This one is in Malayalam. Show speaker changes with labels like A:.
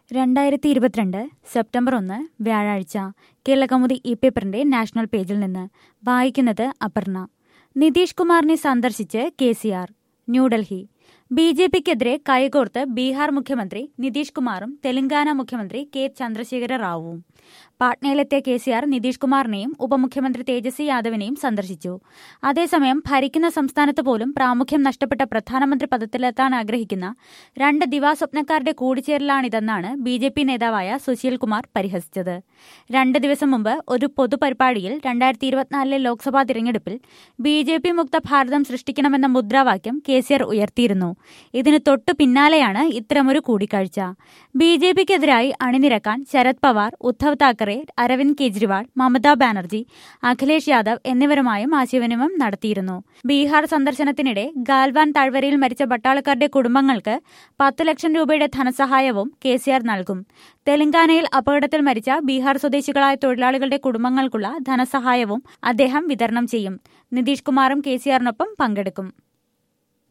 A: രണ്ടായിരത്തി ഇരുപത്തിരണ്ട് സെപ്റ്റംബർ ഒന്ന് വ്യാഴാഴ്ച കേരളകൗമുദി ഇ പേപ്പറിന്റെ നാഷണൽ പേജിൽ നിന്ന് വായിക്കുന്നത് അപർണ നിതീഷ് കുമാറിനെ സന്ദർശിച്ച് K C R New Delhi B J പിക്കെതിരെ കൈകോർത്ത് ബീഹാർ മുഖ്യമന്ത്രി നിതീഷ് കുമാറും തെലങ്കാന മുഖ്യമന്ത്രി കെ ചന്ദ്രശേഖര റാവുവും പാട്നയിലെത്തിയ കെ സി ആർ നിതീഷ് കുമാറിനെയും ഉപമുഖ്യമന്ത്രി തേജസ്വി യാദവിനെയും സന്ദർശിച്ചു അതേസമയം ഭരിക്കുന്ന സംസ്ഥാനത്ത് പോലും പ്രാമുഖ്യം നഷ്ടപ്പെട്ട പ്രധാനമന്ത്രി പദത്തിലെത്താൻ ആഗ്രഹിക്കുന്ന രണ്ട് ദിവാസ്വപ്നക്കാരുടെ കൂടിച്ചേരലാണിതെന്നാണ് ബി ജെ പി നേതാവായ സുശീൽ കുമാർ പരിഹസിച്ചത് രണ്ട് ദിവസം മുമ്പ് ഒരു പൊതുപരിപാടിയിൽ രണ്ടായിരത്തി ഇരുപത്തിനാലിലെ ലോക്സഭാ തിരഞ്ഞെടുപ്പിൽ ബി ജെ പി മുക്ത ഭാരതം സൃഷ്ടിക്കണമെന്ന മുദ്രാവാക്യം കെ സി ആർ ഉയർത്തിയിരുന്നു ഇതിന് തൊട്ടു പിന്നാലെയാണ് ഇത്തരമൊരു കൂടിക്കാഴ്ച ബി ജെ പിക്കെതിരായി അണിനിരക്കാൻ ശരത് പവാർ ഉദ്ധവ് താക്കറെ അരവിന്ദ് കെജ്രിവാൾ മമതാ ബാനർജി അഖിലേഷ് യാദവ് എന്നിവരുമായും ആശയവിനിമയം നടത്തിയിരുന്നു ബീഹാർ സന്ദർശനത്തിനിടെ ഗാൽവാൻ താഴ്വരയിൽ മരിച്ച പട്ടാളക്കാരുടെ കുടുംബങ്ങൾക്ക് പത്ത് ലക്ഷം രൂപയുടെ ധനസഹായവും കെ സി ആർ നൽകും തെലങ്കാനയിൽ അപകടത്തിൽ മരിച്ച ബീഹാർ സ്വദേശികളായ തൊഴിലാളികളുടെ കുടുംബങ്ങൾക്കുള്ള ധനസഹായവും അദ്ദേഹം വിതരണം ചെയ്യും നിതീഷ് കുമാറും കെ സി ആറിനൊപ്പം പങ്കെടുക്കും